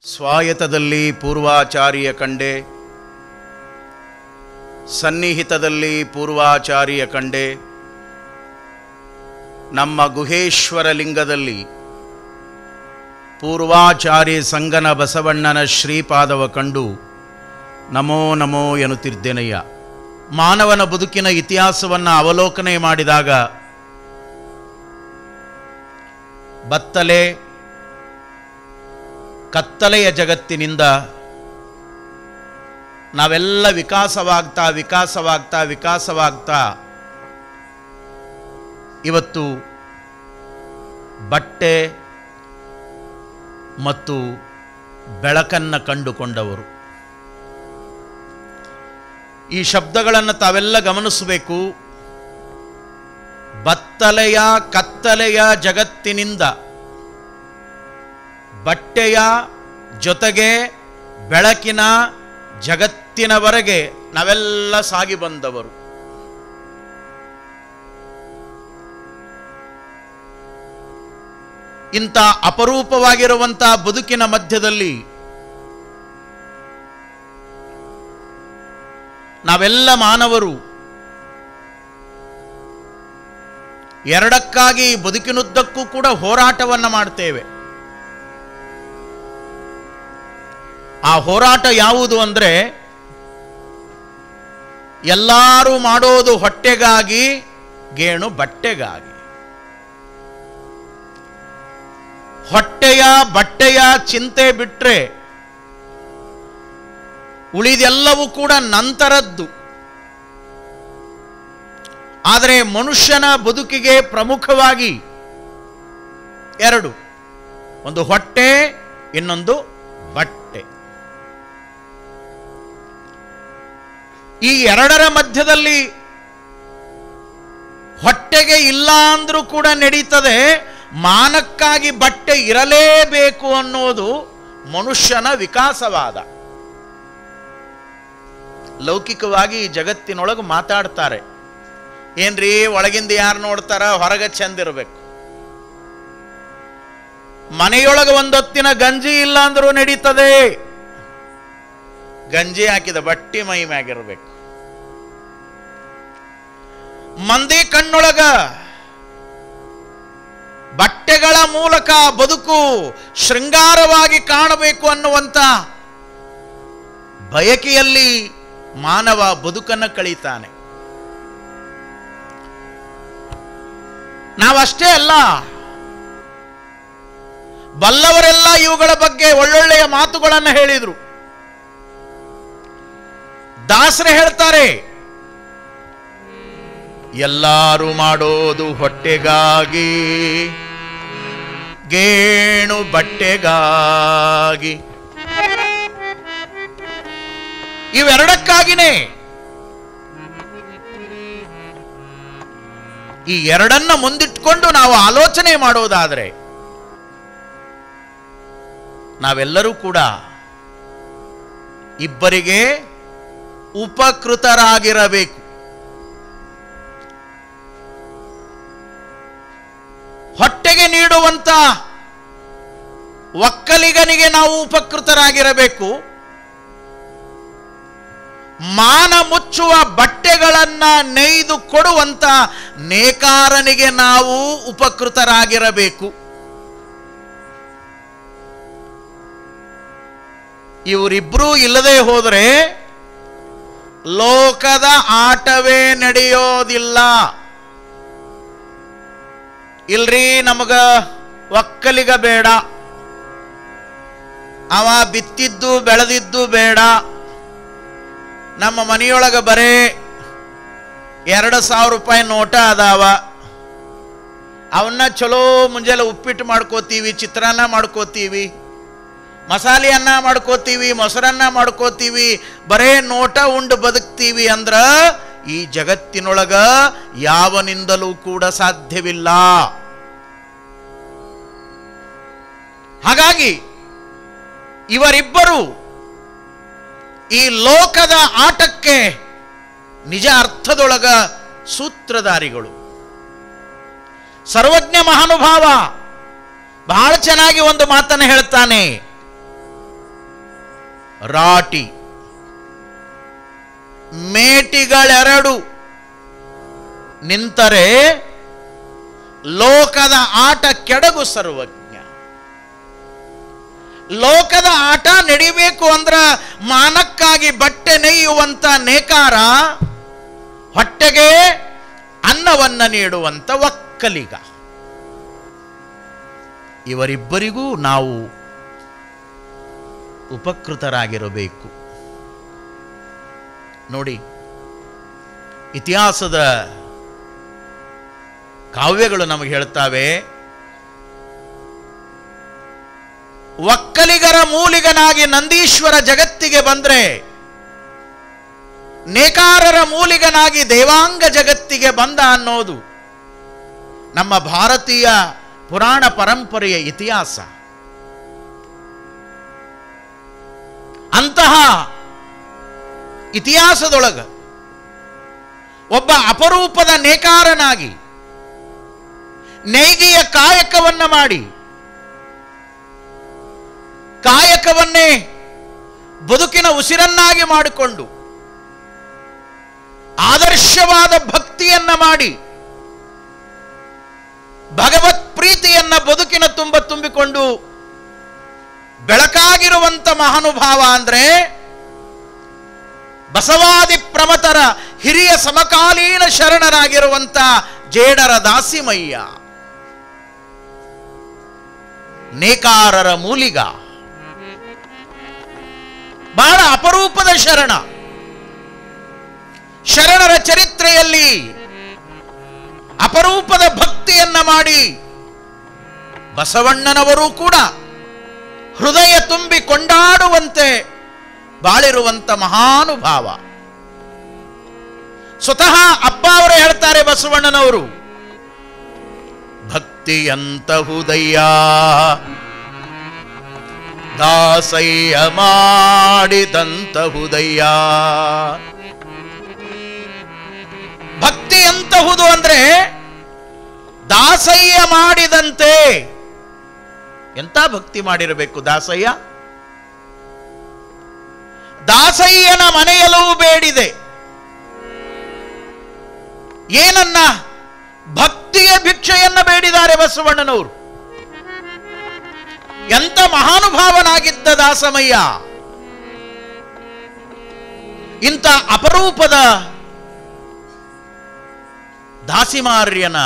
ಸ್ವಾಯತದಲ್ಲಿ ಪೂರ್ವಾಚಾರ್ಯ ಕಂಡೆ ಸನ್ನಿಹಿತದಲ್ಲಿ ಪೂರ್ವಾಚಾರ್ಯ ಕಂಡೆ ನಮ್ಮ ಗುಹೇಶ್ವರ ಲಿಂಗದಲ್ಲಿ ಪೂರ್ವಾಚಾರ್ಯ ಸಂಗನ ಬಸವಣ್ಣನ ಶ್ರೀಪಾದವ ಕಂಡು ನಮೋ ನಮೋ ಎನ್ನುತ್ತಿದ್ದೇನಯ್ಯ ಮಾನವನ ಬದುಕಿನ ಇತಿಹಾಸವನ್ನು ಅವಲೋಕನೆ ಮಾಡಿದಾಗ ಬತ್ತಲೆ ಕತ್ತಲೆಯ ಜಗತ್ತಿನಿಂದ ನಾವೆಲ್ಲ ವಿಕಾಸವಾಗ್ತಾ ವಿಕಾಸವಾಗ್ತಾ ವಿಕಾಸವಾಗ್ತಾ ಇವತ್ತು ಬಟ್ಟೆ ಮತ್ತು ಬೆಳಕನ್ನು ಕಂಡುಕೊಂಡವರು ಈ ಶಬ್ದಗಳನ್ನು ತಾವೆಲ್ಲ ಗಮನಿಸಬೇಕು ಬತ್ತಲೆಯ ಕತ್ತಲೆಯ ಜಗತ್ತಿನಿಂದ ಬಟ್ಟೆಯ ಜೊತೆಗೆ ಬೆಳಕಿನ ಜಗತ್ತಿನವರೆಗೆ ನಾವೆಲ್ಲ ಸಾಗಿ ಬಂದವರು ಇಂಥ ಅಪರೂಪವಾಗಿರುವಂಥ ಬದುಕಿನ ಮಧ್ಯದಲ್ಲಿ ನಾವೆಲ್ಲ ಮಾನವರು ಎರಡಕ್ಕಾಗಿ ಬದುಕಿನುದ್ದಕ್ಕೂ ಕೂಡ ಹೋರಾಟವನ್ನು ಮಾಡ್ತೇವೆ ಆ ಹೋರಾಟ ಯಾವುದು ಅಂದರೆ ಎಲ್ಲರೂ ಮಾಡೋದು ಹೊಟ್ಟೆಗಾಗಿ ಗೇಣು ಬಟ್ಟೆಗಾಗಿ ಹೊಟ್ಟೆಯ ಬಟ್ಟೆಯ ಚಿಂತೆ ಬಿಟ್ಟರೆ ಉಳಿದೆಲ್ಲವೂ ಕೂಡ ನಂತರದ್ದು ಆದರೆ ಮನುಷ್ಯನ ಬದುಕಿಗೆ ಪ್ರಮುಖವಾಗಿ ಎರಡು ಒಂದು ಹೊಟ್ಟೆ ಇನ್ನೊಂದು ಬಟ್ಟೆ ಈ ಎರಡರ ಮಧ್ಯದಲ್ಲಿ ಹೊಟ್ಟೆಗೆ ಇಲ್ಲ ಅಂದ್ರೂ ಕೂಡ ನಡೀತದೆ ಮಾನಕ್ಕಾಗಿ ಬಟ್ಟೆ ಇರಲೇಬೇಕು ಅನ್ನೋದು ಮನುಷ್ಯನ ವಿಕಾಸವಾದ ಲೌಕಿಕವಾಗಿ ಈ ಜಗತ್ತಿನೊಳಗೆ ಮಾತಾಡ್ತಾರೆ ಏನ್ರಿ ಒಳಗಿಂದ ಯಾರು ನೋಡ್ತಾರ ಹೊರಗೆ ಚಂದಿರಬೇಕು ಮನೆಯೊಳಗೆ ಒಂದೊತ್ತಿನ ಗಂಜಿ ಇಲ್ಲ ಅಂದ್ರೂ ನಡೀತದೆ ಗಂಜಿ ಹಾಕಿದ ಬಟ್ಟಿ ಮೈ ಮ್ಯಾಗಿರ್ಬೇಕು ಮಂದಿ ಕಣ್ಣೊಳಗ ಬಟ್ಟೆಗಳ ಮೂಲಕ ಬದುಕು ಶೃಂಗಾರವಾಗಿ ಕಾಣಬೇಕು ಅನ್ನುವಂಥ ಬಯಕೆಯಲ್ಲಿ ಮಾನವ ಬದುಕನ್ನು ಕಳೀತಾನೆ ನಾವಷ್ಟೇ ಅಲ್ಲ ಬಲ್ಲವರೆಲ್ಲ ಇವುಗಳ ಬಗ್ಗೆ ಒಳ್ಳೊಳ್ಳೆಯ ಮಾತುಗಳನ್ನು ಹೇಳಿದರು ದಾಸರೇ ಹೇಳ್ತಾರೆ ಎಲ್ಲರೂ ಮಾಡೋದು ಹೊಟ್ಟೆಗಾಗಿ ಗೇಣು ಬಟ್ಟೆಗಾಗಿ ಇವೆರಡಕ್ಕಾಗಿನೇ ಈ ಎರಡನ್ನ ಮುಂದಿಟ್ಕೊಂಡು ನಾವು ಆಲೋಚನೆ ಮಾಡೋದಾದರೆ ನಾವೆಲ್ಲರೂ ಕೂಡ ಇಬ್ಬರಿಗೆ ಉಪಕೃತರಾಗಿರಬೇಕು ಹೊಟ್ಟೆಗೆ ನೀಡುವಂತ ಒಕ್ಕಲಿಗನಿಗೆ ನಾವು ಉಪಕೃತರಾಗಿರಬೇಕು ಮಾನ ಮುಚ್ಚುವ ಬಟ್ಟೆಗಳನ್ನ ನೇಯ್ದು ಕೊಡುವಂತ ನೇಕಾರನಿಗೆ ನಾವು ಉಪಕೃತರಾಗಿರಬೇಕು ಇವರಿಬ್ಬರೂ ಇಲ್ಲದೆ ಹೋದರೆ ಲೋಕದ ಆಟವೇ ನಡೆಯೋದಿಲ್ಲ ಇಲ್ರಿ ನಮಗ ಒಕ್ಕಲಿಗ ಬೇಡ ಅವ ಬಿತ್ತಿದ್ದು ಬೆಳೆದಿದ್ದು ಬೇಡ ನಮ್ಮ ಮನೆಯೊಳಗೆ ಬರೇ ಎರಡು ಸಾವಿರ ರೂಪಾಯಿ ನೋಟ ಅದಾವ ಅವನ್ನ ಚಲೋ ಮುಂಜಾನೆ ಉಪ್ಪಿಟ್ಟು ಮಾಡ್ಕೋತೀವಿ ಚಿತ್ರಾನ್ನ ಮಾಡ್ಕೋತೀವಿ ಮಸಾಲೆ ಅನ್ನ ಮಾಡ್ಕೋತೀವಿ ಮೊಸರನ್ನ ಮಾಡ್ಕೋತೀವಿ ಬರೇ ನೋಟ ಉಂಡು ಬದುಕ್ತೀವಿ ಅಂದ್ರ ಈ ಜಗತ್ತಿನೊಳಗ ಯಾವನಿಂದಲೂ ಕೂಡ ಸಾಧ್ಯವಿಲ್ಲ ಹಾಗಾಗಿ ಇವರಿಬ್ಬರು ಈ ಲೋಕದ ಆಟಕ್ಕೆ ನಿಜ ಅರ್ಥದೊಳಗ ಸೂತ್ರಧಾರಿಗಳು ಸರ್ವಜ್ಞ ಮಹಾನುಭಾವ ಬಹಳ ಚೆನ್ನಾಗಿ ಒಂದು ಮಾತನ್ನು ಹೇಳ್ತಾನೆ ರಾಟಿ ಮೇಟಿಗಳೆರಡು ನಿಂತರೆ ಲೋಕದ ಆಟ ಕೆಡಗು ಸರ್ವಜ್ಞ ಲೋಕದ ಆಟ ನಡಿಬೇಕು ಅಂದ್ರ ಮಾನಕ್ಕಾಗಿ ಬಟ್ಟೆ ನೇಯುವಂತ ನೇಕಾರ ಹೊಟ್ಟೆಗೆ ಅನ್ನವನ್ನ ನೀಡುವಂತ ಒಕ್ಕಲಿಗ ಇವರಿಬ್ಬರಿಗೂ ನಾವು ಉಪಕೃತರಾಗಿರಬೇಕು ನೋಡಿ ಇತಿಹಾಸದ ಕಾವ್ಯಗಳು ನಮಗೆ ಹೇಳ್ತಾವೆ ಒಕ್ಕಲಿಗರ ಮೂಲಿಗನಾಗಿ ನಂದೀಶ್ವರ ಜಗತ್ತಿಗೆ ಬಂದ್ರೆ ನೇಕಾರರ ಮೂಲಿಗನಾಗಿ ದೇವಾಂಗ ಜಗತ್ತಿಗೆ ಬಂದ ಅನ್ನೋದು ನಮ್ಮ ಭಾರತೀಯ ಪುರಾಣ ಪರಂಪರೆಯ ಇತಿಹಾಸ ಅಂತಹ ಇತಿಹಾಸದೊಳಗ ಒಬ್ಬ ಅಪರೂಪದ ನೇಕಾರನಾಗಿ ನೇಯ್ಗೆಯ ಕಾಯಕವನ್ನ ಮಾಡಿ ಕಾಯಕವನ್ನೇ ಬದುಕಿನ ಉಸಿರನ್ನಾಗಿ ಮಾಡಿಕೊಂಡು ಆದರ್ಶವಾದ ಭಕ್ತಿಯನ್ನ ಮಾಡಿ ಭಗವತ್ ಪ್ರೀತಿಯನ್ನ ಬದುಕಿನ ತುಂಬ ತುಂಬಿಕೊಂಡು ಬೆಳಕಾಗಿರುವಂತ ಮಹಾನುಭಾವ ಅಂದ್ರೆ ಬಸವಾದಿ ಪ್ರಮತರ ಹಿರಿಯ ಸಮಕಾಲೀನ ಶರಣರಾಗಿರುವಂತ ಜೇಡರ ದಾಸಿಮಯ್ಯ ನೇಕಾರರ ಮೂಲಿಗ ಬಹಳ ಅಪರೂಪದ ಶರಣ ಶರಣರ ಚರಿತ್ರೆಯಲ್ಲಿ ಅಪರೂಪದ ಭಕ್ತಿಯನ್ನ ಮಾಡಿ ಬಸವಣ್ಣನವರು ಕೂಡ ಹೃದಯ ತುಂಬಿ ಕೊಂಡಾಡುವಂತೆ ಬಾಳಿರುವಂತ ಮಹಾನುಭಾವ ಸ್ವತಃ ಅಪ್ಪ ಅವರು ಹೇಳ್ತಾರೆ ಬಸವಣ್ಣನವರು ಭಕ್ತಿಯಂತಹುದಯ್ಯ ದಾಸಯ್ಯ ಮಾಡಿದಂತಹುದಯ್ಯ ಭಕ್ತಿ ಎಂತಹುದು ಅಂದ್ರೆ ದಾಸಯ್ಯ ಮಾಡಿದಂತೆ ಎಂತ ಭಕ್ತಿ ಮಾಡಿರಬೇಕು ದಾಸಯ್ಯ ದಾಸಯ್ಯನ ಮನೆಯಲ್ಲೂ ಬೇಡಿದೆ ಏನನ್ನ ಭಕ್ತಿಯ ಭಿಕ್ಷೆಯನ್ನ ಬೇಡಿದ್ದಾರೆ ಬಸವಣ್ಣನವರು ಎಂತ ಮಹಾನುಭಾವನಾಗಿದ್ದ ದಾಸಮಯ್ಯ ಇಂಥ ಅಪರೂಪದ ದಾಸಿಮಾರ್ಯನ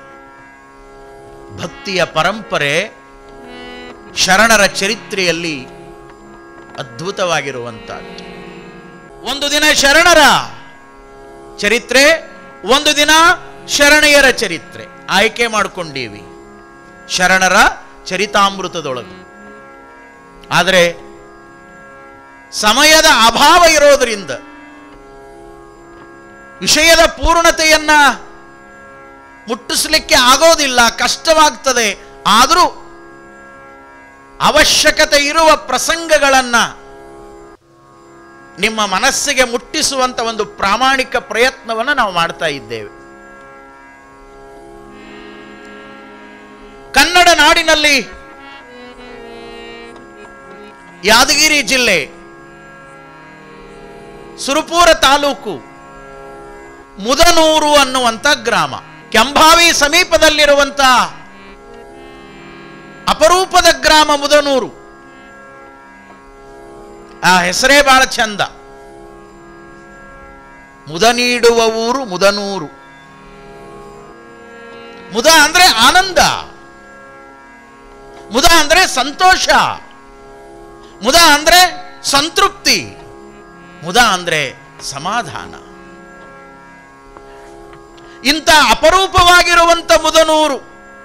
ಭಕ್ತಿಯ ಪರಂಪರೆ ಶರಣರ ಚರಿತ್ರೆಯಲ್ಲಿ ಅದ್ಭುತವಾಗಿರುವಂತಹದ್ದು ಒಂದು ದಿನ ಶರಣರ ಚರಿತ್ರೆ ಒಂದು ದಿನ ಶರಣೆಯರ ಚರಿತ್ರೆ ಆಯ್ಕೆ ಮಾಡಿಕೊಂಡೀವಿ ಶರಣರ ಚರಿತಾಮೃತದೊಳಗೆ ಆದರೆ ಸಮಯದ ಅಭಾವ ಇರೋದರಿಂದ ವಿಷಯದ ಪೂರ್ಣತೆಯನ್ನ ಮುಟ್ಟಿಸ್ಲಿಕ್ಕೆ ಆಗೋದಿಲ್ಲ ಕಷ್ಟವಾಗ್ತದೆ ಆದರೂ ಅವಶ್ಯಕತೆ ಇರುವ ಪ್ರಸಂಗಗಳನ್ನ ನಿಮ್ಮ ಮನಸ್ಸಿಗೆ ಮುಟ್ಟಿಸುವಂತ ಒಂದು ಪ್ರಾಮಾಣಿಕ ಪ್ರಯತ್ನವನ್ನು ನಾವು ಮಾಡ್ತಾ ಇದ್ದೇವೆ ಕನ್ನಡ ನಾಡಿನಲ್ಲಿ ಯಾದಗಿರಿ ಜಿಲ್ಲೆ ಸುರಪುರ ತಾಲೂಕು ಮುದನೂರು ಅನ್ನುವಂಥ ಗ್ರಾಮ ಕೆಂಭಾವಿ ಸಮೀಪದಲ್ಲಿರುವಂಥ ಅಪರೂಪದ ಗ್ರಾಮ ಮುದನೂರು ಆ ಹೆಸರೇ ಬಹಳ ಚಂದ ಮುದ ನೀಡುವ ಊರು ಮುದನೂರು ಮುದ ಅಂದ್ರೆ ಆನಂದ ಮುದ ಅಂದ್ರೆ ಸಂತೋಷ ಮುದ ಅಂದ್ರೆ ಸಂತೃಪ್ತಿ ಮುದ ಅಂದ್ರೆ ಸಮಾಧಾನ ಇಂಥ ಅಪರೂಪವಾಗಿರುವಂತ ಮುದನೂರು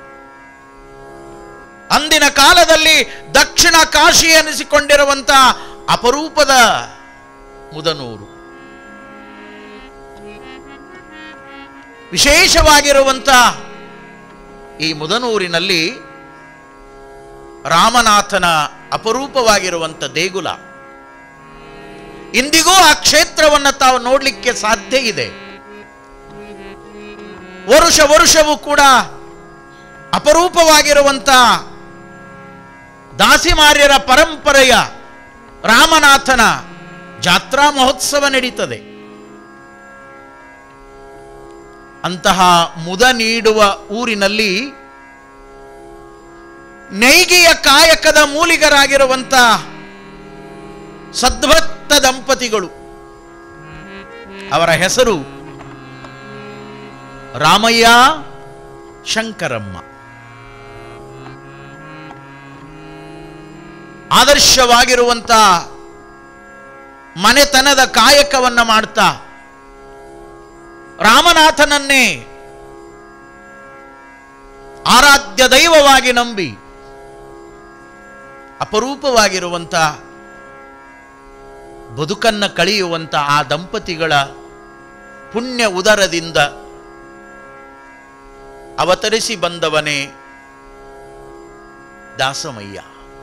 ಅಂದಿನ ಕಾಲದಲ್ಲಿ ದಕ್ಷಿಣ ಕಾಶಿ ಎನಿಸಿಕೊಂಡಿರುವಂತ ಅಪರೂಪದ ಮುದನೂರು ವಿಶೇಷವಾಗಿರುವಂತ ಈ ಮುದನೂರಿನಲ್ಲಿ ರಾಮನಾಥನ ಅಪರೂಪವಾಗಿರುವಂತ ದೇಗುಲ ಇಂದಿಗೂ ಆ ಕ್ಷೇತ್ರವನ್ನು ತಾವು ನೋಡಲಿಕ್ಕೆ ಸಾಧ್ಯ ಇದೆ ವರುಷ ವರುಷವೂ ಕೂಡ ಅಪರೂಪವಾಗಿರುವಂತ ದಾಸಿಮಾರ್ಯರ ಪರಂಪರೆಯ ರಾಮನಾಥನ ಜಾತ್ರಾ ಮಹೋತ್ಸವ ನಡೀತದೆ ಅಂತಹ ಮುದ ನೀಡುವ ಊರಿನಲ್ಲಿ ನೈಗೆಯ ಕಾಯಕದ ಮೂಲಿಗರಾಗಿರುವಂಥ ಸದ್ಭಕ್ತ ದಂಪತಿಗಳು ಅವರ ಹೆಸರು ರಾಮಯ್ಯ ಶಂಕರಮ್ಮ ಆದರ್ಶವಾಗಿರುವಂಥ ಮನೆತನದ ಕಾಯಕವನ್ನ ಮಾಡ್ತಾ ರಾಮನಾಥನನ್ನೇ ಆರಾಧ್ಯ ದೈವವಾಗಿ ನಂಬಿ ಅಪರೂಪವಾಗಿರುವಂಥ ಬದುಕನ್ನ ಕಳೆಯುವಂಥ ಆ ದಂಪತಿಗಳ ಪುಣ್ಯ ಉದರದಿಂದ ಅವತರಿಸಿ ಬಂದವನೇ ದಾಸಮಯ್ಯ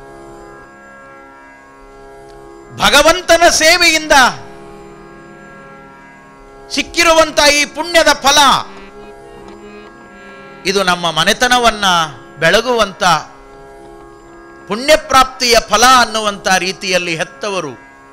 ಭಗವಂತನ ಸೇವೆಯಿಂದ ಸಿಕ್ಕಿರುವಂತ ಈ ಪುಣ್ಯದ ಫಲ ಇದು ನಮ್ಮ ಮನೆತನವನ್ನ ಬೆಳಗುವಂತ ಪುಣ್ಯಪ್ರಾಪ್ತಿಯ ಫಲ ಅನ್ನುವಂತ ರೀತಿಯಲ್ಲಿ ಹೆತ್ತವರು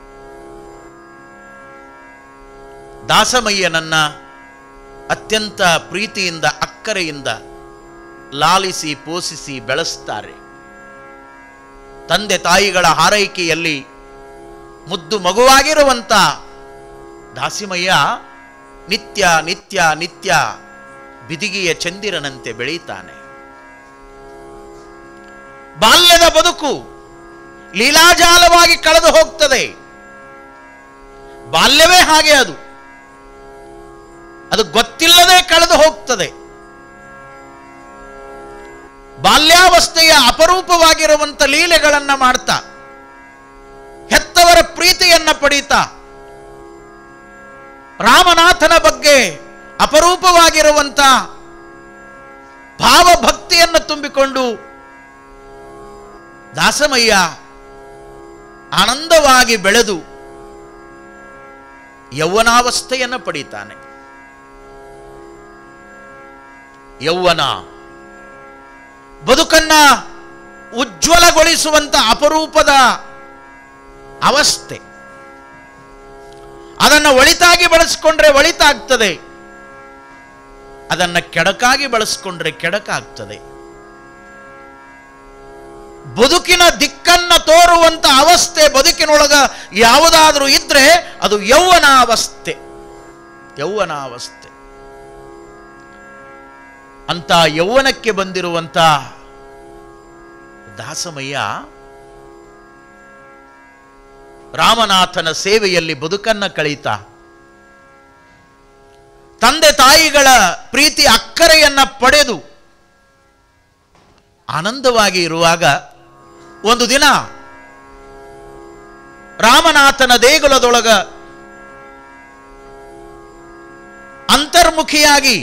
ದಾಸಮಯ್ಯನನ್ನ ಅತ್ಯಂತ ಪ್ರೀತಿಯಿಂದ ಅಕ್ಕರೆಯಿಂದ ಲಾಲಿಸಿ ಪೋಷಿಸಿ ಬೆಳೆಸ್ತಾರೆ ತಂದೆ ತಾಯಿಗಳ ಹಾರೈಕೆಯಲ್ಲಿ ಮುದ್ದು ಮಗುವಾಗಿರುವಂತ ದಾಸಿಮಯ್ಯ ನಿತ್ಯ ನಿತ್ಯ ನಿತ್ಯ ಬಿದಿಗೆಯ ಚಂದಿರನಂತೆ ಬೆಳೀತಾನೆ ಬಾಲ್ಯದ ಬದುಕು ಲೀಲಾಜಾಲವಾಗಿ ಕಳೆದು ಹೋಗ್ತದೆ ಬಾಲ್ಯವೇ ಹಾಗೆ ಅದು ಅದು ಗೊತ್ತಿಲ್ಲದೆ ಕಳೆದು ಹೋಗ್ತದೆ ಬಾಲ್ಯಾವಸ್ಥೆಯ ಅಪರೂಪವಾಗಿರುವಂತ ಲೀಲೆಗಳನ್ನ ಮಾಡ್ತಾ ಹೆತ್ತವರ ಪ್ರೀತಿಯನ್ನ ಪಡೀತಾ ರಾಮನಾಥನ ಬಗ್ಗೆ ಅಪರೂಪವಾಗಿರುವಂತ ಭಾವಭಕ್ತಿಯನ್ನು ತುಂಬಿಕೊಂಡು ದಾಸಮಯ್ಯ ಆನಂದವಾಗಿ ಬೆಳೆದು ಯೌವನಾವಸ್ಥೆಯನ್ನು ಪಡೀತಾನೆ ಯೌವನ ಬದುಕನ್ನ ಉಜ್ವಲಗೊಳಿಸುವಂತ ಅಪರೂಪದ ಅವಸ್ಥೆ ಅದನ್ನು ಒಳಿತಾಗಿ ಬಳಸ್ಕೊಂಡ್ರೆ ಒಳಿತಾಗ್ತದೆ ಅದನ್ನು ಕೆಡಕಾಗಿ ಬಳಸ್ಕೊಂಡ್ರೆ ಕೆಡಕಾಗ್ತದೆ ಬದುಕಿನ ದಿಕ್ಕನ್ನ ತೋರುವಂತ ಅವಸ್ಥೆ ಬದುಕಿನೊಳಗ ಯಾವುದಾದ್ರೂ ಇದ್ರೆ ಅದು ಯೌವನಾವಸ್ಥೆ ಯೌವನಾವಸ್ಥೆ ಅಂತ ಯೌವನಕ್ಕೆ ಬಂದಿರುವಂತ ದಾಸಮಯ್ಯ ರಾಮನಾಥನ ಸೇವೆಯಲ್ಲಿ ಬದುಕನ್ನ ಕಳೀತಾ ತಂದೆ ತಾಯಿಗಳ ಪ್ರೀತಿ ಅಕ್ಕರೆಯನ್ನ ಪಡೆದು ಆನಂದವಾಗಿ ಇರುವಾಗ ಒಂದು ದಿನ ರಾಮನಾಥನ ದೇಗುಲದೊಳಗ ಅಂತರ್ಮುಖಿಯಾಗಿ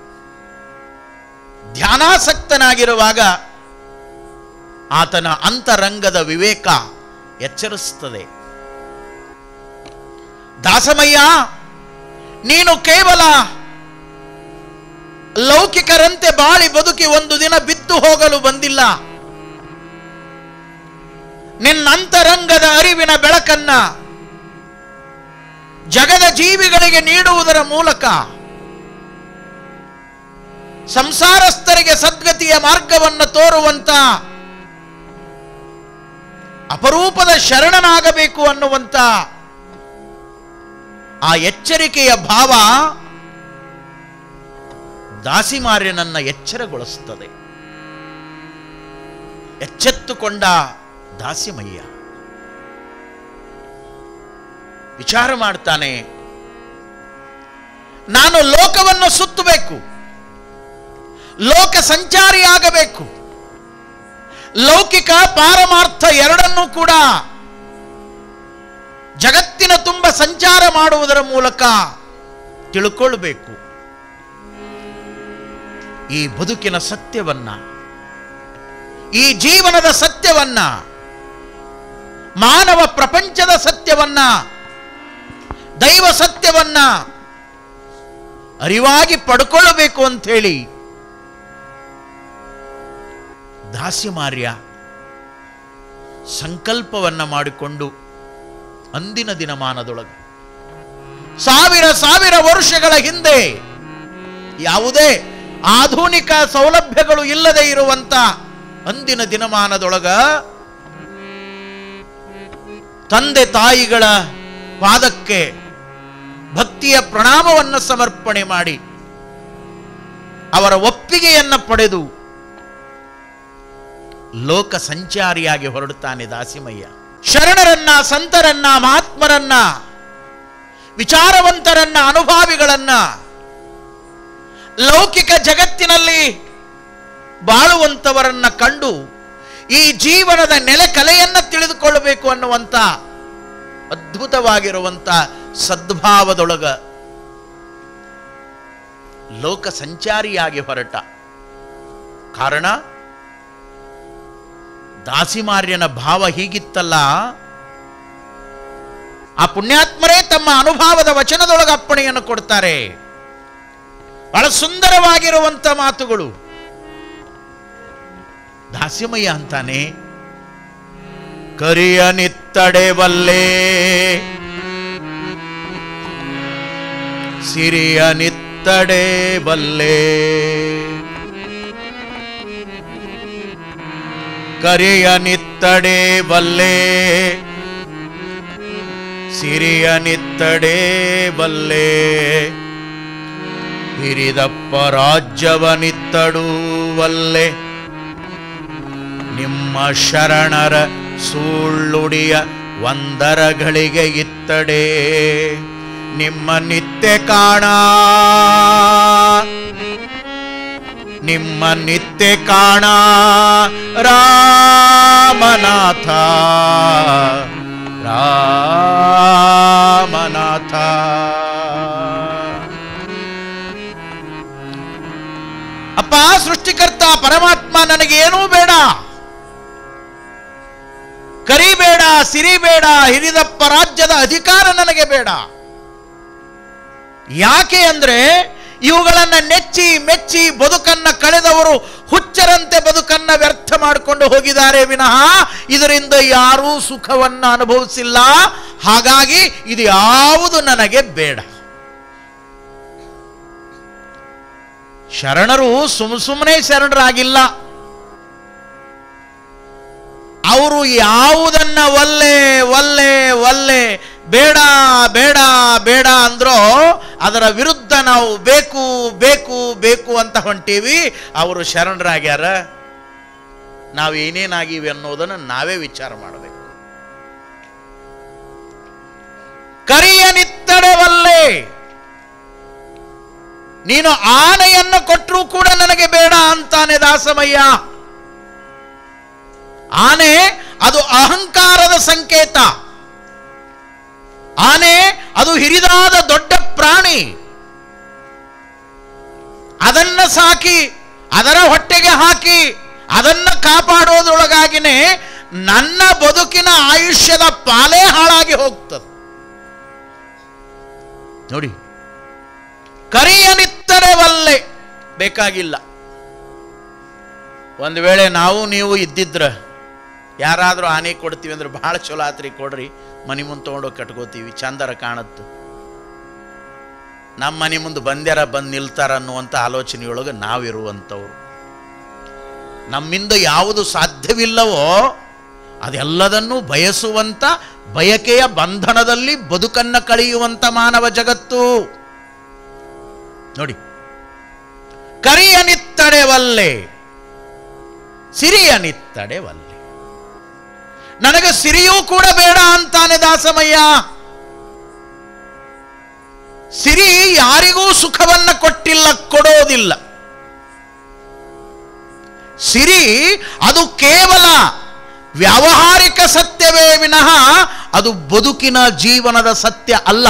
ಧ್ಯಾನಾಸಕ್ತನಾಗಿರುವಾಗ ಆತನ ಅಂತರಂಗದ ವಿವೇಕ ಎಚ್ಚರಿಸ್ತದೆ ದಾಸಮಯ್ಯ ನೀನು ಕೇವಲ ಲೌಕಿಕರಂತೆ ಬಾಳಿ ಬದುಕಿ ಒಂದು ದಿನ ಬಿದ್ದು ಹೋಗಲು ಬಂದಿಲ್ಲ ನಿನ್ನಂತರಂಗದ ಅರಿವಿನ ಬೆಳಕನ್ನ ಜಗದ ಜೀವಿಗಳಿಗೆ ನೀಡುವುದರ ಮೂಲಕ ಸಂಸಾರಸ್ಥರಿಗೆ ಸದ್ಗತಿಯ ಮಾರ್ಗವನ್ನು ತೋರುವಂತ ಅಪರೂಪದ ಶರಣನಾಗಬೇಕು ಅನ್ನುವಂತ ಆ ಎಚ್ಚರಿಕೆಯ ಭಾವ ದಾಸಿಮಾರ್ಯನನ್ನ ಎಚ್ಚರಗೊಳಿಸುತ್ತದೆ ಎಚ್ಚೆತ್ತುಕೊಂಡ ದಾಸಿಮಯ್ಯ ವಿಚಾರ ಮಾಡ್ತಾನೆ ನಾನು ಲೋಕವನ್ನು ಸುತ್ತಬೇಕು ಲೋಕ ಸಂಚಾರಿಯಾಗಬೇಕು ಲೌಕಿಕ ಪಾರಮಾರ್ಥ ಎರಡನ್ನೂ ಕೂಡ ಜಗತ್ತಿನ ತುಂಬ ಸಂಚಾರ ಮಾಡುವುದರ ಮೂಲಕ ತಿಳ್ಕೊಳ್ಬೇಕು ಈ ಬದುಕಿನ ಸತ್ಯವನ್ನ ಈ ಜೀವನದ ಸತ್ಯವನ್ನ ಮಾನವ ಪ್ರಪಂಚದ ಸತ್ಯವನ್ನ ದೈವ ಸತ್ಯವನ್ನ ಅರಿವಾಗಿ ಪಡ್ಕೊಳ್ಳಬೇಕು ಅಂತ ಹೇಳಿ ದಾಸ್ಯಮಾರ್ಯ ಸಂಕಲ್ಪವನ್ನ ಮಾಡಿಕೊಂಡು ಅಂದಿನ ದಿನಮಾನದೊಳಗೆ ಸಾವಿರ ಸಾವಿರ ವರ್ಷಗಳ ಹಿಂದೆ ಯಾವುದೇ ಆಧುನಿಕ ಸೌಲಭ್ಯಗಳು ಇಲ್ಲದೆ ಇರುವಂತ ಅಂದಿನ ದಿನಮಾನದೊಳಗ ತಂದೆ ತಾಯಿಗಳ ಪಾದಕ್ಕೆ ಭಕ್ತಿಯ ಪ್ರಣಾಮವನ್ನು ಸಮರ್ಪಣೆ ಮಾಡಿ ಅವರ ಒಪ್ಪಿಗೆಯನ್ನು ಪಡೆದು ಲೋಕ ಸಂಚಾರಿಯಾಗಿ ಹೊರಡುತ್ತಾನೆ ದಾಸಿಮಯ್ಯ ಶರಣರನ್ನ ಸಂತರನ್ನ ಮಹಾತ್ಮರನ್ನ ವಿಚಾರವಂತರನ್ನ ಅನುಭಾವಿಗಳನ್ನ ಲೌಕಿಕ ಜಗತ್ತಿನಲ್ಲಿ ಬಾಳುವಂತವರನ್ನ ಕಂಡು ಈ ಜೀವನದ ನೆಲೆಕಲೆಯನ್ನ ತಿಳಿದುಕೊಳ್ಳಬೇಕು ಅನ್ನುವಂಥ ಅದ್ಭುತವಾಗಿರುವಂಥ ಸದ್ಭಾವದೊಳಗ ಲೋಕ ಸಂಚಾರಿಯಾಗಿ ಹೊರಟ ಕಾರಣ ದಾಸಿಮಾರ್ಯನ ಭಾವ ಹೀಗಿತ್ತಲ್ಲ ಆ ಪುಣ್ಯಾತ್ಮರೇ ತಮ್ಮ ಅನುಭವದ ವಚನದೊಳಗೆ ಅಪ್ಪಣೆಯನ್ನು ಕೊಡ್ತಾರೆ ಬಹಳ ಸುಂದರವಾಗಿರುವಂತ ಮಾತುಗಳು ದಾಸ್ಯಮಯ್ಯ ಅಂತಾನೆ ಕರಿಯ ನಿತ್ತಡೆವಲ್ಲೇ ಸಿರಿಯ ನಿತ್ತಡೆವಲ್ಲೇ ಕರಿಯ ನಿತ್ತಡೆವಲ್ಲೇ ಸಿರಿಯ ನಿತ್ತಡೆವಲ್ಲೇ ಹಿರಿದಪ್ಪ ರಾಜ್ಯವನಿತ್ತಡುವಲ್ಲೇ ನಿಮ್ಮ ಶರಣರ ಸುಳ್ಳುಡಿಯ ಒಂದರಗಳಿಗೆ ಇತ್ತಡೆ ನಿಮ್ಮ ನಿತ್ಯ ಕಾಣ ನಿಮ್ಮ ನಿತ್ಯ ಕಾಣ ರಾಮನಾಥ ರಾಮನಾಥ ಅಪ್ಪ ಸೃಷ್ಟಿಕರ್ತ ಪರಮಾತ್ಮ ನನಗೆ ಏನೂ ಬೇಡ ಕರಿಬೇಡ ಸಿರಿಬೇಡ ಹಿರಿದಪ್ಪ ರಾಜ್ಯದ ಅಧಿಕಾರ ನನಗೆ ಬೇಡ ಯಾಕೆ ಅಂದ್ರೆ ಇವುಗಳನ್ನ ನೆಚ್ಚಿ ಮೆಚ್ಚಿ ಬದುಕನ್ನ ಕಳೆದವರು ಹುಚ್ಚರಂತೆ ಬದುಕನ್ನ ವ್ಯರ್ಥ ಮಾಡಿಕೊಂಡು ಹೋಗಿದ್ದಾರೆ ವಿನಃ ಇದರಿಂದ ಯಾರೂ ಸುಖವನ್ನ ಅನುಭವಿಸಿಲ್ಲ ಹಾಗಾಗಿ ಇದು ಯಾವುದು ನನಗೆ ಬೇಡ ಶರಣರು ಸುಮ್ ಸುಮ್ಮನೆ ಶರಣರಾಗಿಲ್ಲ ಅವರು ಯಾವುದನ್ನ ಒಲ್ಲೆ ಒಲ್ಲೆ ಒಲ್ಲೆ ಬೇಡ ಬೇಡ ಬೇಡ ಅಂದ್ರೋ ಅದರ ವಿರುದ್ಧ ನಾವು ಬೇಕು ಬೇಕು ಬೇಕು ಅಂತ ಹೊಂಟೀವಿ ಅವರು ಶರಣರಾಗ್ಯಾರ ನಾವು ಏನೇನಾಗಿವಿ ಅನ್ನೋದನ್ನು ನಾವೇ ವಿಚಾರ ಮಾಡಬೇಕು ಕರಿಯ ನಿತ್ತಡೆವಲ್ಲೇ ನೀನು ಆನೆಯನ್ನು ಕೊಟ್ಟರೂ ಕೂಡ ನನಗೆ ಬೇಡ ಅಂತಾನೆ ದಾಸಮಯ್ಯ ಆನೆ ಅದು ಅಹಂಕಾರದ ಸಂಕೇತ ಆನೆ ಅದು ಹಿರಿದಾದ ದೊಡ್ಡ ಪ್ರಾಣಿ ಅದನ್ನ ಸಾಕಿ ಅದರ ಹೊಟ್ಟೆಗೆ ಹಾಕಿ ಅದನ್ನ ಕಾಪಾಡೋದ್ರೊಳಗಾಗಿನೇ ನನ್ನ ಬದುಕಿನ ಆಯುಷ್ಯದ ಪಾಲೇ ಹಾಳಾಗಿ ಹೋಗ್ತದೆ ನೋಡಿ ಕರಿಯನಿತ್ತರವಲ್ಲೇ ಬೇಕಾಗಿಲ್ಲ ಒಂದು ವೇಳೆ ನಾವು ನೀವು ಇದ್ದಿದ್ರ ಯಾರಾದರೂ ಆನೆ ಕೊಡ್ತೀವಿ ಅಂದ್ರೆ ಬಹಳ ಚಲೋ ಆತ್ರಿ ಕೊಡ್ರಿ ಮನೆ ಮುಂದೆ ತೊಗೊಂಡೋಗಿ ಕಟ್ಕೋತೀವಿ ಚಂದರ ಕಾಣತ್ತು ನಮ್ಮ ಮನೆ ಮುಂದೆ ಬಂದ್ಯಾರ ಬಂದು ನಿಲ್ತಾರ ಅನ್ನುವಂಥ ಆಲೋಚನೆಯೊಳಗೆ ನಾವಿರುವಂಥವ್ರು ನಮ್ಮಿಂದ ಯಾವುದು ಸಾಧ್ಯವಿಲ್ಲವೋ ಅದೆಲ್ಲದನ್ನೂ ಬಯಸುವಂತ ಬಯಕೆಯ ಬಂಧನದಲ್ಲಿ ಬದುಕನ್ನ ಕಳೆಯುವಂತ ಮಾನವ ಜಗತ್ತು ನೋಡಿ ಕರಿಯ ನಿತ್ತಡೆವಲ್ಲೆ ಸಿರಿಯ ನಿತ್ತಡೆವಲ್ಲೆ ನನಗೆ ಸಿರಿಯೂ ಕೂಡ ಬೇಡ ಅಂತಾನೆ ದಾಸಮಯ್ಯ ಸಿರಿ ಯಾರಿಗೂ ಸುಖವನ್ನ ಕೊಟ್ಟಿಲ್ಲ ಕೊಡೋದಿಲ್ಲ ಸಿರಿ ಅದು ಕೇವಲ ವ್ಯಾವಹಾರಿಕ ಸತ್ಯವೇ ವಿನಃ ಅದು ಬದುಕಿನ ಜೀವನದ ಸತ್ಯ ಅಲ್ಲ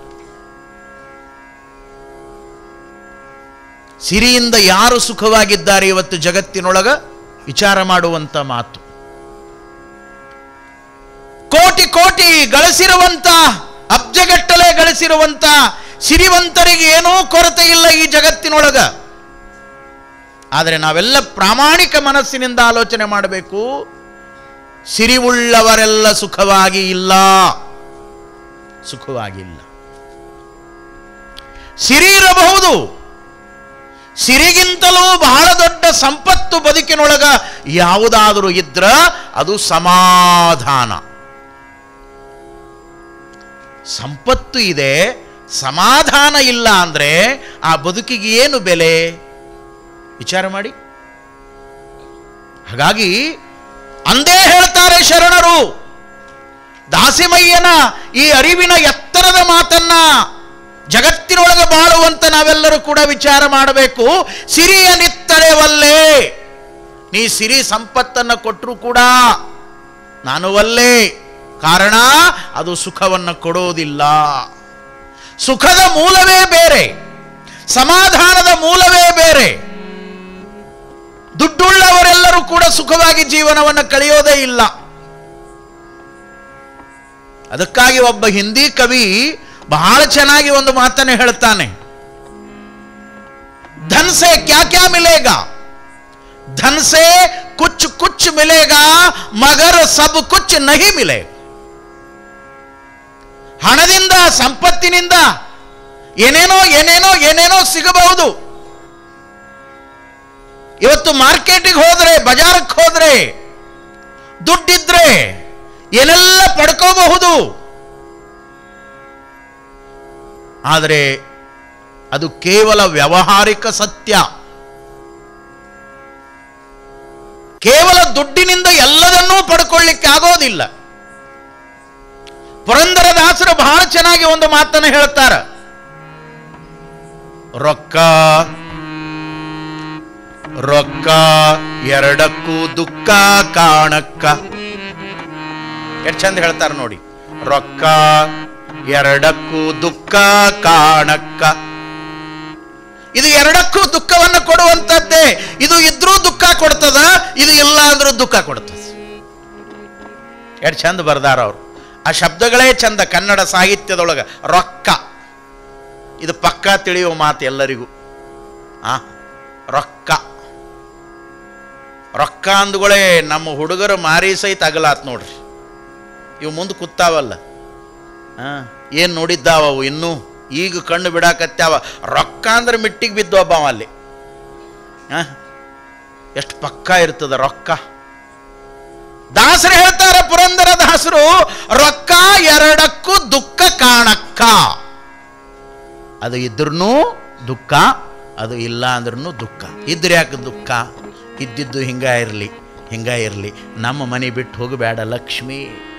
ಸಿರಿಯಿಂದ ಯಾರು ಸುಖವಾಗಿದ್ದಾರೆ ಇವತ್ತು ಜಗತ್ತಿನೊಳಗ ವಿಚಾರ ಮಾಡುವಂತ ಮಾತು ಕೋಟಿ ಕೋಟಿ ಗಳಿಸಿರುವಂತ ಅಬ್ಜಗಟ್ಟಲೆ ಗಳಿಸಿರುವಂತ ಸಿರಿವಂತರಿಗೆ ಏನೂ ಕೊರತೆ ಇಲ್ಲ ಈ ಜಗತ್ತಿನೊಳಗ ಆದರೆ ನಾವೆಲ್ಲ ಪ್ರಾಮಾಣಿಕ ಮನಸ್ಸಿನಿಂದ ಆಲೋಚನೆ ಮಾಡಬೇಕು ಸಿರಿವುಳ್ಳವರೆಲ್ಲ ಸುಖವಾಗಿ ಇಲ್ಲ ಸುಖವಾಗಿಲ್ಲ ಸಿರಿ ಇರಬಹುದು ಸಿರಿಗಿಂತಲೂ ಬಹಳ ದೊಡ್ಡ ಸಂಪತ್ತು ಬದುಕಿನೊಳಗ ಯಾವುದಾದರೂ ಇದ್ರ ಅದು ಸಮಾಧಾನ ಸಂಪತ್ತು ಇದೆ ಸಮಾಧಾನ ಇಲ್ಲ ಅಂದ್ರೆ ಆ ಬದುಕಿಗೆ ಏನು ಬೆಲೆ ವಿಚಾರ ಮಾಡಿ ಹಾಗಾಗಿ ಅಂದೇ ಹೇಳ್ತಾರೆ ಶರಣರು ದಾಸಿಮಯ್ಯನ ಈ ಅರಿವಿನ ಎತ್ತರದ ಮಾತನ್ನ ಜಗತ್ತಿನೊಳಗೆ ಬಾಳುವಂತ ನಾವೆಲ್ಲರೂ ಕೂಡ ವಿಚಾರ ಮಾಡಬೇಕು ಸಿರಿಯ ನಿತ್ತಳೆವಲ್ಲೇ ನೀ ಸಿರಿ ಸಂಪತ್ತನ್ನು ಕೊಟ್ಟರು ಕೂಡ ನಾನು ಒಲ್ಲೆ ಕಾರಣ ಅದು ಸುಖವನ್ನು ಕೊಡೋದಿಲ್ಲ ಸುಖದ ಮೂಲವೇ ಬೇರೆ ಸಮಾಧಾನದ ಮೂಲವೇ ಬೇರೆ ದುಡ್ಡುಳ್ಳವರೆಲ್ಲರೂ ಕೂಡ ಸುಖವಾಗಿ ಜೀವನವನ್ನು ಕಳೆಯೋದೇ ಇಲ್ಲ ಅದಕ್ಕಾಗಿ ಒಬ್ಬ ಹಿಂದಿ ಕವಿ ಬಹಳ ಚೆನ್ನಾಗಿ ಒಂದು ಮಾತನ್ನು ಹೇಳ್ತಾನೆ धन से क्या क्या मिलेगा धन से कुछ कुछ मिलेगा मगर सब कुछ नहीं मिलेगा ಹಣದಿಂದ ಸಂಪತ್ತಿನಿಂದ ಏನೇನೋ ಏನೇನೋ ಏನೇನೋ ಸಿಗಬಹುದು ಇವತ್ತು ಮಾರ್ಕೆಟಿಗೆ ಹೋದ್ರೆ ಬಜಾರಕ್ಕೆ ಹೋದ್ರೆ ದುಡ್ಡಿದ್ರೆ ಏನೆಲ್ಲ ಪಡ್ಕೋಬಹುದು ಆದರೆ ಅದು ಕೇವಲ ವ್ಯಾವಹಾರಿಕ ಸತ್ಯ ಕೇವಲ ದುಡ್ಡಿನಿಂದ ಎಲ್ಲದನ್ನೂ ಪಡ್ಕೊಳ್ಳಿಕ್ಕೆ ಆಗೋದಿಲ್ಲ ಪುರಂದರದಾಸರು ಬಹಳ ಚೆನ್ನಾಗಿ ಒಂದು ಮಾತನ್ನು ಹೇಳ್ತಾರೆ ರೊಕ್ಕ ರೊಕ್ಕ ಎರಡಕ್ಕೂ ದುಃಖ ಕಾಣಕ್ಕ ಎಷ್ಟು ಚಂದ ಹೇಳ್ತಾರೆ ನೋಡಿ ರೊಕ್ಕ ಎರಡಕ್ಕೂ ದುಃಖ ಕಾಣಕ್ಕ ಇದು ಎರಡಕ್ಕೂ ದುಃಖವನ್ನು ಕೊಡುವಂಥದ್ದೇ ಇದು ಇದ್ರೂ ದುಃಖ ಕೊಡ್ತದ ಇದು ಇಲ್ಲ ಅಂದ್ರೂ ದುಃಖ ಕೊಡ್ತದ ಎಷ್ಟು ಚಂದ ಬರ್ದಾರ ಅವರು ಆ ಶಬ್ದಗಳೇ ಚಂದ ಕನ್ನಡ ಸಾಹಿತ್ಯದೊಳಗೆ ರೊಕ್ಕ ಇದು ಪಕ್ಕ ತಿಳಿಯುವ ಮಾತು ಎಲ್ಲರಿಗೂ ಆ ರೊಕ್ಕ ರೊಕ್ಕ ಅಂದ್ಗಳೇ ನಮ್ಮ ಹುಡುಗರು ಮಾರಿ ಸಹಿತ ಅಗಲಾತ್ ನೋಡ್ರಿ ಇವು ಮುಂದೆ ಕೂತಾವಲ್ಲ ಹಾಂ ಏನು ನೋಡಿದ್ದಾವ ಅವು ಇನ್ನೂ ಈಗ ಕಣ್ಣು ಬಿಡಾಕತ್ಯಾವ ರೊಕ್ಕ ಅಂದ್ರೆ ಮಿಟ್ಟಿಗೆ ಬಿದ್ದು ಒಬ್ಬ ಅವ ಅಲ್ಲಿ ಹಾಂ ಎಷ್ಟು ಪಕ್ಕ ಇರ್ತದ ರೊಕ್ಕ ದಾಸರು ಹೇಳ್ತಾರೆ ಪುರಂದರ ದಾಸರು ರೊಕ್ಕ ಎರಡಕ್ಕೂ ದುಃಖ ಕಾಣಕ್ಕ ಅದು ಇದ್ರೂ ದುಃಖ ಅದು ಇಲ್ಲ ಅಂದ್ರೂ ದುಃಖ ಇದ್ರೆ ಯಾಕೆ ದುಃಖ ಇದ್ದಿದ್ದು ಹಿಂಗ ಇರಲಿ ಹಿಂಗ ಇರಲಿ ನಮ್ಮ ಮನೆ ಬಿಟ್ಟು ಹೋಗಬೇಡ ಲಕ್ಷ್ಮಿ